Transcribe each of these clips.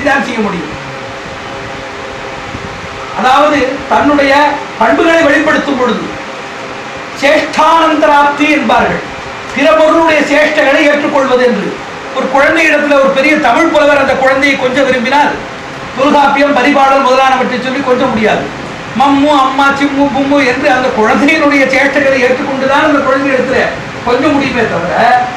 இப்படித்தான் செய்ய முடியும் அதாவது தன்னுடைய பண்புகளை வெளிப்படுத்தும் பொழுது சேஷ்டானந்தராப்தி என்பார்கள் பிற பொருளுடைய சேஷ்டைகளை ஏற்றுக்கொள்வது என்று ஒரு குழந்தை இடத்துல ஒரு பெரிய தமிழ் புலவர் அந்த குழந்தையை கொஞ்சம் விரும்பினால் தொல்காப்பியம் பரிபாடல் முதலானவற்றை சொல்லி கொஞ்சம் முடியாது மம்மு அம்மா சிம்மு பும்மு என்று அந்த குழந்தையினுடைய சேஷ்டைகளை ஏற்றுக்கொண்டுதான் அந்த குழந்தை இடத்துல கொஞ்சம் முடியுமே தவிர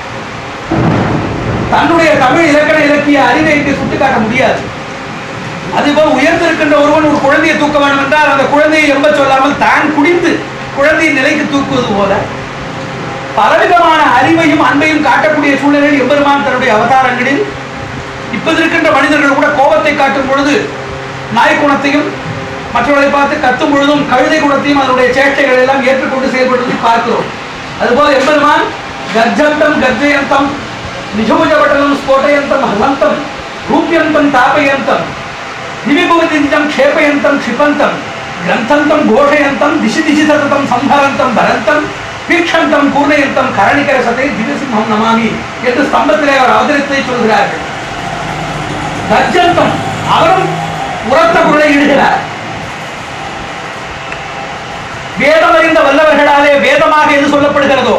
தன்னுடைய தமிழ் இலக்கண இலக்கிய அறிவை இங்கே சுட்டிக்காட்ட முடியாது அதுபோல் உயர்ந்திருக்கின்ற ஒருவன் ஒரு குழந்தையை தூக்க வேண்டும் என்றால் அந்த குழந்தையை எம்ப சொல்லாமல் தான் குடிந்து குழந்தையின் நிலைக்கு தூக்குவது போல பலவிதமான அறிவையும் அன்பையும் காட்டக்கூடிய சூழ்நிலையில் எம்பெருமான் தன்னுடைய அவதாரங்களில் இப்போது இருக்கின்ற மனிதர்கள் கூட கோபத்தை காட்டும் பொழுது நாய் குணத்தையும் மற்றவர்களை பார்த்து கத்தும் பொழுதும் கழுதை குணத்தையும் அதனுடைய சேட்டைகளை எல்லாம் ஏற்றுக்கொண்டு செயல்படுவதை பார்க்கிறோம் அதுபோல் எம்பெருமான் கர்ஜந்தம் கர்ஜயந்தம் நிஜபுஜபட்டலம் ஸ்போட்டயந்தம் ஹலந்தம் ரூப்யந்தம் தாபயந்தம் நிவிபுவதிஞ்சம் க்ஷேபயந்தம் க்ஷிபந்தம் கிரந்தந்தம் கோஷயந்தம் திசி திசி சததம் சம்ஹரந்தம் பரந்தம் பீக்ஷந்தம் பூர்ணயந்தம் கரணிகர சதை திவசிம்ஹம் நமாமி என்று ஸ்தம்பத்திலே அவர் அவதரித்தை சொல்கிறார்கள் கர்ஜந்தம் அவரும் உரத்த குரலை இடுகிறார் வேதம் அறிந்த வல்லவர்களாலே வேதமாக எது சொல்லப்படுகிறதோ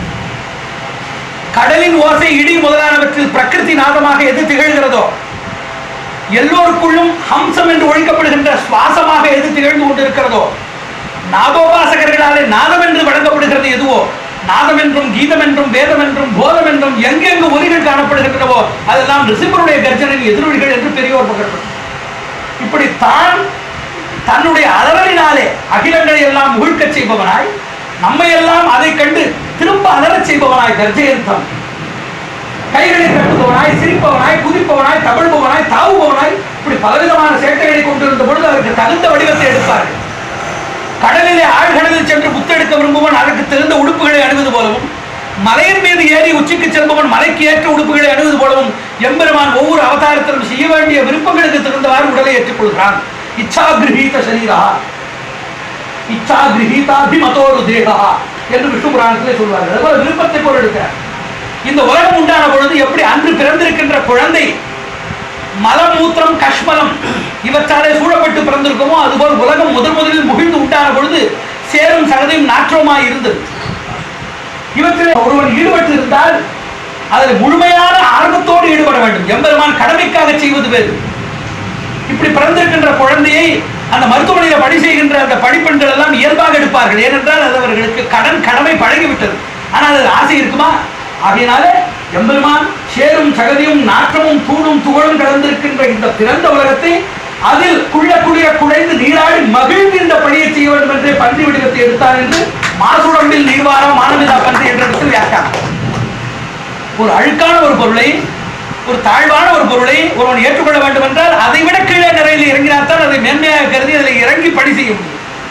கடலின் ஓசை இடி முதலானவற்றில் பிரகிருதி நாதமாக எது திகழ்கிறதோ எல்லோருக்குள்ளும் ஹம்சம் என்று ஒழிக்கப்படுகின்ற சுவாசமாக எது திகழ்ந்து கொண்டிருக்கிறதோ நாதோபாசகர்களாலே நாதம் என்று வழங்கப்படுகிறது எதுவோ நாதம் என்றும் கீதம் என்றும் வேதம் என்றும் போதம் என்றும் எங்கெங்கு ஒலிகள் காணப்படுகின்றனவோ அதெல்லாம் ரிசிபருடைய கர்ஜனின் எதிரொலிகள் என்று பெரியோர் பகற்படும் இப்படி தான் தன்னுடைய அலறலினாலே அகிலங்களை எல்லாம் முழுக்கச் செய்பவனாய் நம்மை எல்லாம் அதை கண்டு திரும்ப அலறச் செய்பவனாய் கர்ஜயந்தம் கைகளை தட்டுபவனாய் சிரிப்பவனாய் குதிப்பவனாய் தவழ்பவனாய் தாவுபவனாய் இப்படி பலவிதமான சேட்டைகளை கொண்டிருந்த பொழுது அதற்கு தகுந்த வடிவத்தை எடுப்பார்கள் கடலிலே ஆழ்கடலில் சென்று புத்தெடுக்க விரும்புவன் அதற்கு தெரிந்த உடுப்புகளை அணிவது போலவும் மலையின் மீது ஏறி உச்சிக்கு செல்பவன் மலைக்கு ஏற்ற உடுப்புகளை அணிவது போலவும் எம்பெருமான் ஒவ்வொரு அவதாரத்திலும் செய்ய வேண்டிய விருப்பங்களுக்கு தகுந்தவாறு உடலை ஏற்றுக்கொள்கிறான் இச்சா கிரகீத சரீரா இச்சா கிரகீதாபிமதோரு தேகா என்று விஷ்ணு புராணத்திலே சொல்வார்கள் அதுபோல விருப்பத்தை போல் எடுக்கிறார் இந்த உலகம் உண்டான பொழுது எப்படி அன்று பிறந்திருக்கின்ற குழந்தை மலமூத்திரம் கஷ்மலம் இவற்றாலே சூழப்பட்டு பிறந்திருக்குமோ அதுபோல் உலகம் முதல் முதலில் முகிழ்ந்து உண்டான பொழுது சேரும் சகதியும் நாற்றமாய் இருந்தது இவற்றில் ஒருவன் ஈடுபட்டு இருந்தால் அதில் முழுமையான ஆர்வத்தோடு ஈடுபட வேண்டும் எம்பெருமான் கடமைக்காக செய்வது வேறு இப்படி பிறந்திருக்கின்ற குழந்தையை அந்த மருத்துவமனையில் பணி செய்கின்ற அந்த பணிப்பெண்கள் எல்லாம் இயல்பாக எடுப்பார்கள் ஏனென்றால் அது அவர்களுக்கு கடன் கடமை பழகிவிட்டது ஆனால் அது ஆசை இருக்குமா ஆகையினால எம்பெருமான் சேரும் சகதியும் நாற்றமும் தூணும் துகளும் கலந்திருக்கின்ற இந்த பிறந்த உலகத்தை அதில் குள்ள குளிர குழைந்து நீராடி மகிழ்ந்து இந்த பணியை செய்ய வேண்டும் என்றே பன்றி வடிவத்தை எடுத்தார் என்று மாசுடம்பில் நீர்வாரம் மானவிதா பன்றி என்ற இடத்தில் வியாக்கியானம் ஒரு அழுக்கான ஒரு பொருளை ஒரு தாழ்வான ஒரு பொருளை ஒருவன் ஏற்றுக்கொள்ள வேண்டும் என்றால் அதை விட கீழே நிறையில் இறங்கினால்தான் அதை மேன்மையாக கருதி அதில் இறங்கி பணி செய்ய முடியும்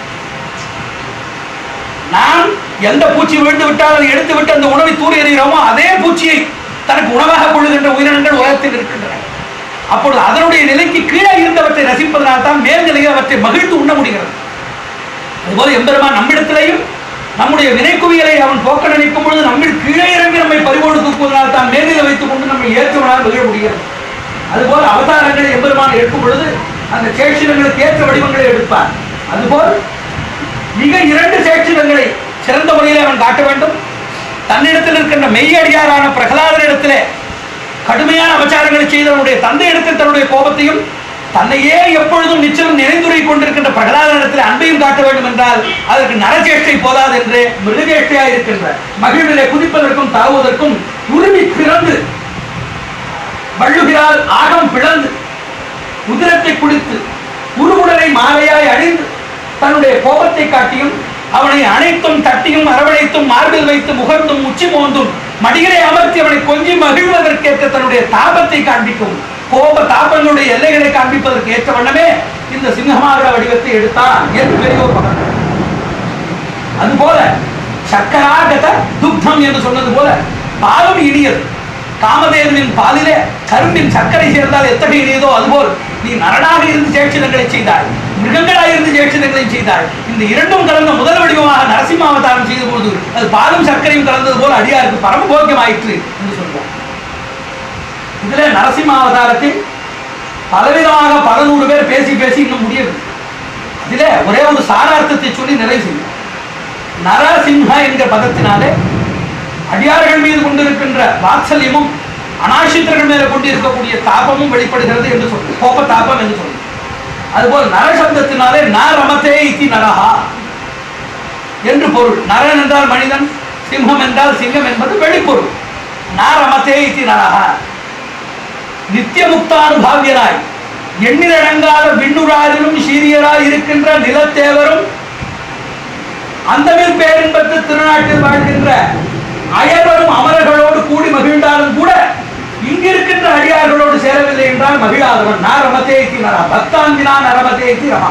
நாம் எந்த பூச்சி விழுந்து விட்டால் அதை எடுத்து விட்டு அந்த உணவை தூரி எறிகிறோமோ அதே பூச்சியை தனக்கு உணவாக கொள்ளுகின்ற உயிரினங்கள் உலகத்தில் இருக்கின்றன அப்பொழுது அதனுடைய நிலைக்கு கீழே இருந்தவற்றை ரசிப்பதனால் தான் மேல் நிலையில் அவற்றை மகிழ்ந்து உண்ண முடிகிறது அதுபோல எம்பெருமான் நம்மிடத்திலேயும் நம்முடைய வினைக்குவியலை அவன் போக்க நினைக்கும் பொழுது நம்மில் கீழே இறங்கி நம்மை பறிவோடு தூக்குவதனால் தான் மேலில் வைத்துக் கொண்டு நம்மை ஏற்றுவனால் மகிழ முடிகிறது அதுபோல் அவதாரங்களை எம்பெருமான் எடுக்கும் பொழுது அந்த சேஷிதங்களுக்கு ஏற்ற வடிவங்களை எடுப்பார் அதுபோல் மிக இரண்டு சேட்சிதங்களை சிறந்த முறையில் அவன் காட்ட வேண்டும் தன்னிடத்தில் இருக்கின்ற மெய்யடியாரான பிரகலாதனிடத்திலே கடுமையான அபச்சாரங்களை செய்தவனுடைய தந்தையிடத்தில் தன்னுடைய கோபத்தையும் தன்னையே எப்பொழுதும் நிச்சயம் நினைந்துரை கொண்டிருக்கின்ற பிரகலாதனிடத்தில் அன்பையும் காட்ட வேண்டும் என்றால் அதற்கு நரஜேஷ்டை போதாது என்று மிருகஜேஷ்டையாக இருக்கின்ற மகிழ்விலே குதிப்பதற்கும் தாவுவதற்கும் உரிமை பிறந்து வள்ளுகிறால் ஆகம் பிளந்து உதிரத்தை குடித்து உருவுடலை மாலையாய் அணிந்து தன்னுடைய கோபத்தை காட்டியும் அவனை அனைத்தும் தட்டியும் அரவணைத்தும் மார்பில் வைத்து முகர்ந்தும் உச்சி மோந்தும் மடியிலே அமர்த்தி அவனை கொஞ்சி மகிழ்வதற்கேற்ற தன்னுடைய தாபத்தை காண்பிக்கும் கோப தாபங்களுடைய எல்லைகளை காண்பிப்பதற்கு ஏற்ற வண்ணமே இந்த சிங்கமாக வடிவத்தை எடுத்தான் என்று பெரியோர் பகல் அதுபோல சக்கராகத துக்தம் என்று சொன்னது போல பாலும் இனியது காமதேவனின் பாலிலே கரும்பின் சர்க்கரை சேர்ந்தால் எத்தகைய இனியதோ அதுபோல் நீ நரனாக இருந்து சேட்சிதங்களை செய்தாய் மிருகங்களாக இருந்து சேட்சிதங்களை செய்தாய் இந்த இரண்டும் கலந்த முதல் வடிவமாக நரசிம்ம அவதாரம் செய்த போது அது பாலும் சர்க்கரையும் கலந்தது போல அடியாருக்கு பரமபோக்கியம் ஆயிற்று என்று சொல்வோம் இதுல நரசிம்ம அவதாரத்தில் பலவிதமாக பல நூறு பேர் பேசி பேசி இன்னும் முடியவில்லை இதிலே ஒரே ஒரு சாரார்த்தத்தை சொல்லி நிறைவு செய்யும் நரசிம்ஹ என்கிற பதத்தினாலே அடியார்கள் மீது கொண்டிருக்கின்ற வாத்சல்யமும் அனாசித்தர்கள் மேல கொண்டு இருக்கக்கூடிய தாபமும் வெளிப்படுகிறது என்று சொல்லும் கோப தாபம் என்று சொல்லும் அதுபோல் நரசப்தத்தினாலே ந ரமதே இத்தி நரஹா என்று பொருள் நரன் என்றால் மனிதன் சிம்மம் என்றால் சிங்கம் என்பது வெளிப்பொருள் ந ரமதே இத்தி நரஹா நித்திய முக்தானுபாவியராய் எண்ணிலடங்காத விண்ணுராரிலும் சீரியராய் இருக்கின்ற நிலத்தேவரும் அந்தமில் பேரின்பத்து திருநாட்டில் வாழ்கின்ற அயர்வரும் அமரர்களோடு கூடி மகிழ்ந்தாலும் கூட இங்கிருக்கின்ற அடியார்களோடு சேரவில்லை என்றால் மகிழாதவன் நான் ரமதேத்தி நரா பக்தாங்கினா நரமதேத்தி ரமா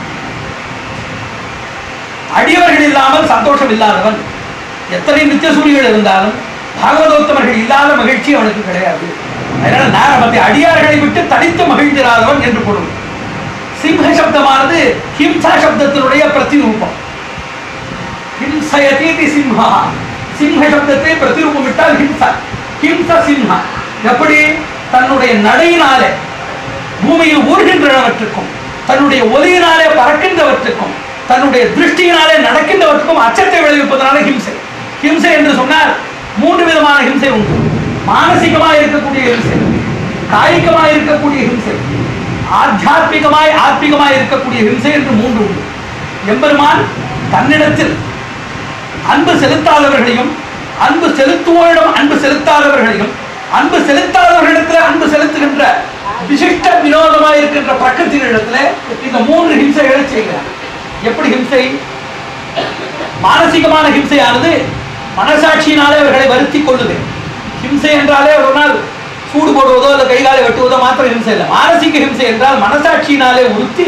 அடியவர்கள் இல்லாமல் சந்தோஷம் இல்லாதவன் எத்தனை நித்தியசூரிகள் இருந்தாலும் பாகவதோத்தமர்கள் இல்லாத மகிழ்ச்சி அவனுக்கு கிடையாது அதனால நாரமத்தை அடியார்களை விட்டு தனித்து மகிழ்ந்திராதவன் என்று பொருள் சிம்ஹ சப்தமானது ஹிம்சா சப்தத்தினுடைய பிரதிரூபம் ஹிம்சயதீதி சிம்ஹா சிம்ஹ சப்தத்தை பிரதிரூபம் விட்டால் ஹிம்சா ஹிம்ச சிம்ஹா எப்படி தன்னுடைய நடையினாலே பூமியில் ஊர்கின்றவற்றுக்கும் தன்னுடைய ஒலியினாலே பறக்கின்றவற்றுக்கும் தன்னுடைய திருஷ்டியினாலே நடக்கின்றவற்றுக்கும் அச்சத்தை விளைவிப்பதனால ஹிம்சை ஹிம்சை என்று சொன்னால் மூன்று விதமான ஹிம்சை உண்டு மானசிகமாய் இருக்கக்கூடிய ஹிம்சை காய்கமாய் இருக்கக்கூடிய ஹிம்சை ஆத்தியாத்மிகமாய் ஆத்மிகமாய் இருக்கக்கூடிய ஹிம்சை என்று மூன்று உண்டு எம்பெருமான் தன்னிடத்தில் அன்பு செலுத்தாதவர்களையும் அன்பு செலுத்துவோரிடம் அன்பு செலுத்தாதவர்களையும் அன்பு செலுத்தாதவர்களிடத்தில் அன்பு செலுத்துகின்ற விசிஷ்ட வினோதமாய் இருக்கின்ற பிரகிருத்திகளிடத்துல இந்த மூன்று ஹிம்சைகளை செய்கிறார் எப்படி ஹிம்சை மானசிகமான ஹிம்சையானது மனசாட்சியினாலே அவர்களை வருத்தி கொள்ளுது ஹிம்சை என்றாலே ஒரு நாள் சூடு போடுவதோ அல்ல கைகாலை வெட்டுவதோ மாத்திரம் ஹிம்சை இல்லை மானசிக ஹிம்சை என்றால் மனசாட்சியினாலே உறுத்தி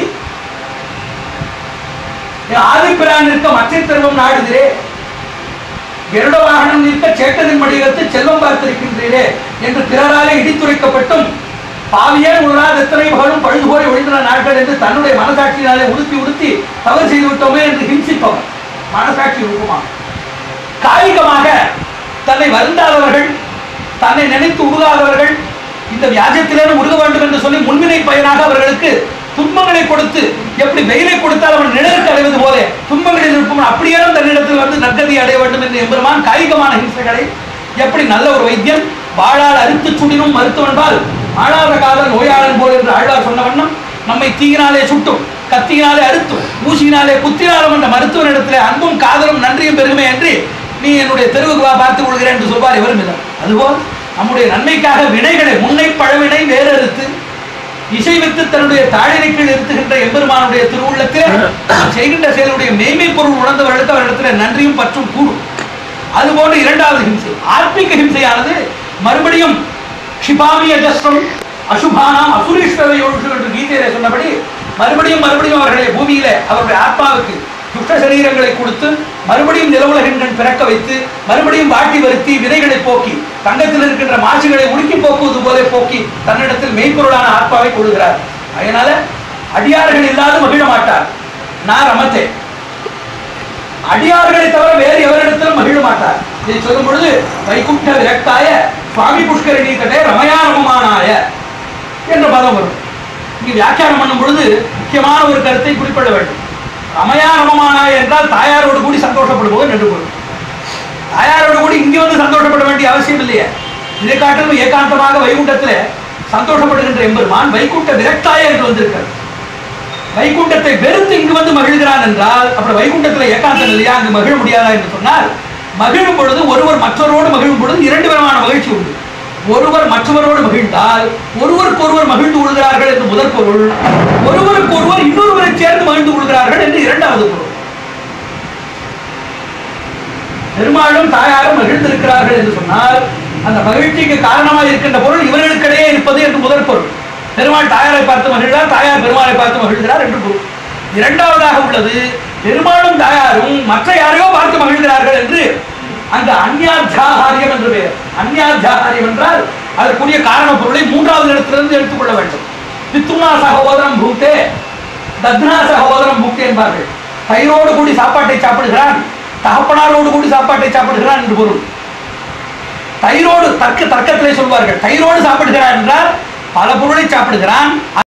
ஆதிப்பிரான் இருக்க மற்ற திருவம் நாடுகிறே கருட வாகனம் நிற்க சேட்டதின் மடியிலத்து செல்வம் பார்த்திருக்கின்றீரே என்று பிறராலே இடித்துரைக்கப்பட்டும் பாவியன் உள்ளாத எத்தனை மகளும் பழுது போய் ஒழிந்த நாட்கள் என்று தன்னுடைய மனசாட்சியினாலே உடுத்தி உடுத்தி தவறு செய்து விட்டோமே என்று ஹிம்சிப்பவர் மனசாட்சி ரூபமாக காலிகமாக தன்னை வருந்தாதவர்கள் தன்னை நினைத்து உருகாதவர்கள் இந்த வியாஜத்திலேனும் உருக வேண்டும் என்று சொல்லி முன்வினை பயனாக அவர்களுக்கு துன்பங்களை கொடுத்து எப்படி வெயிலை கொடுத்தால் அவன் நிழலுக்கு அடைவது போல துன்பங்களில் இருப்பவன் அப்படியேனும் தன்னிடத்தில் வந்து நற்கதி அடைய வேண்டும் என்று எம்பெருமான் காய்கமான ஹிம்சைகளை எப்படி நல்ல ஒரு வைத்தியன் வாழால் அறுத்து சுடினும் மருத்துவன்பால் ஆளாத காதல் நோயாளன் போல் என்று ஆழ்வார் சொன்ன வண்ணம் நம்மை தீயினாலே சுட்டும் கத்தியினாலே அறுத்தும் ஊசியினாலே குத்தினாலும் என்ற மருத்துவனிடத்திலே அன்பும் காதலும் நன்றியும் பெருமை என்று நீ என்னுடைய தெருவுக்கு வா பார்த்துக் கொள்கிறேன் என்று சொல்வார் எவரும் இல்லை அதுபோல் நம்முடைய நன்மைக்காக வினைகளை முன்னை பழவினை வேறறுத்து இசைவித்து தன்னுடைய தாழினை கீழ் இருத்துகின்ற எம்பெருமானுடைய திருவுள்ளத்தில் நாம் செய்கின்ற செயலுடைய மேன்மை பொருள் உணர்ந்தவர்களுக்கு அவரிடத்தில் நன்றியும் பற்றும் கூடும் அதுபோன்று இரண்டாவது ஹிம்சை ஆத்மிக ஹிம்சையானது மறுபடியும் க்ஷிபாமி அஜஸ்ரம் அசுபானாம் அசுரீஸ்வரையோடு என்று கீதையிலே சொன்னபடி மறுபடியும் மறுபடியும் அவர்களை பூமியில அவருடைய ஆத்மாவுக்கு துஷ்ட சரீரங்களை கொடுத்து மறுபடியும் நிலவுலகின்றன் பிறக்க வைத்து மறுபடியும் வாட்டி வருத்தி விதைகளை போக்கி தங்கத்தில் இருக்கின்ற மாசுகளை உருக்கி போக்குவது போல போக்கி தன்னிடத்தில் மெய்ப்பொருளான ஆத்மாவை கொடுக்கிறார் அதனால அடியார்கள் இல்லாது மகிழ மாட்டார் நான் ரமத்தே அடியார்களை தவிர வேறு எவரிடத்திலும் மகிழ மாட்டார் இதை சொல்லும் பொழுது வைகுண்ட விரக்தாய சுவாமி புஷ்கரணி கட்டே ரமயானமானாய என்ற பதம் வரும் இங்கு வியாக்கியானம் பண்ணும் பொழுது முக்கியமான ஒரு கருத்தை குறிப்பிட வேண்டும் ரமயானமானாய என்றால் தாயாரோடு கூடி சந்தோஷப்படுவோம் என்று பொருள் தாயாரோடு கூடி இங்கே வந்து சந்தோஷப்பட வேண்டிய அவசியம் இல்லையே இதை காட்டிலும் ஏகாந்தமாக வைகுண்டத்தில் சந்தோஷப்படுகின்ற எம்பெருமான் வைகுண்ட விரக்தாய என்று வந்திருக்கிறார் வைகுண்டத்தை வெறுத்து இங்கு வந்து மகிழ்கிறான் என்றால் அப்படி வைகுண்டத்தில் ஏகாந்தம் இல்லையா அங்கு மகிழ முடியாதா என்று சொன்னால் மகிழும் பொழுது ஒருவர் மற்றவரோடு மகிழும் பொழுது இரண்டு விதமான மகிழ்ச்சி உண்டு ஒருவர் மற்றவரோடு மகிழ்ந்தால் ஒருவருக்கு ஒருவர் மகிழ்ந்து கொள்கிறார்கள் என்று முதல் பொருள் ஒருவருக்கு ஒருவர் இன்னொருவரை சேர்ந்து மகிழ்ந்து கொள்கிறார்கள் என்று இரண்டாவது பொருள் பெருமாளும் தாயாரும் மகிழ்ந்திருக்கிறார்கள் என்று சொன்னால் அந்த மகிழ்ச்சிக்கு காரணமாக இருக்கின்ற பொருள் இவர்களுக்கிடையே இருப்பது என்று முதல் பொருள் பெருமாள் தாயாரை பார்த்து மகிழ்கிறார் தாயார் பெருமாளை பார்த்து மகிழ்கிறார் என்று பொருள் இரண்டாவதாக உள்ளது பெருமாளும் தாயாரும் மற்ற யாரையோ பார்த்து மகிழ்கிறார்கள் என்று அந்த அந்யாத்தியாகாரியம் என்று பெயர் அந்யாத்தியாகாரியம் என்றால் அதற்குரிய காரண பொருளை மூன்றாவது இடத்திலிருந்து எடுத்துக்கொள்ள வேண்டும் பித்துனா சகோதரம் பூத்தே தத்னா சகோதரம் பூக்தே என்பார்கள் தயிரோடு கூடி சாப்பாட்டை சாப்பிடுகிறான் தகப்பனாரோடு கூடி சாப்பாட்டை சாப்பிடுகிறான் என்று பொருள் தயிரோடு தர்க்க தர்க்கத்திலே சொல்வார்கள் தயிரோடு சாப்பிடுகிறார் என்றால் பல பொருளை சாப்பிடுகிறான்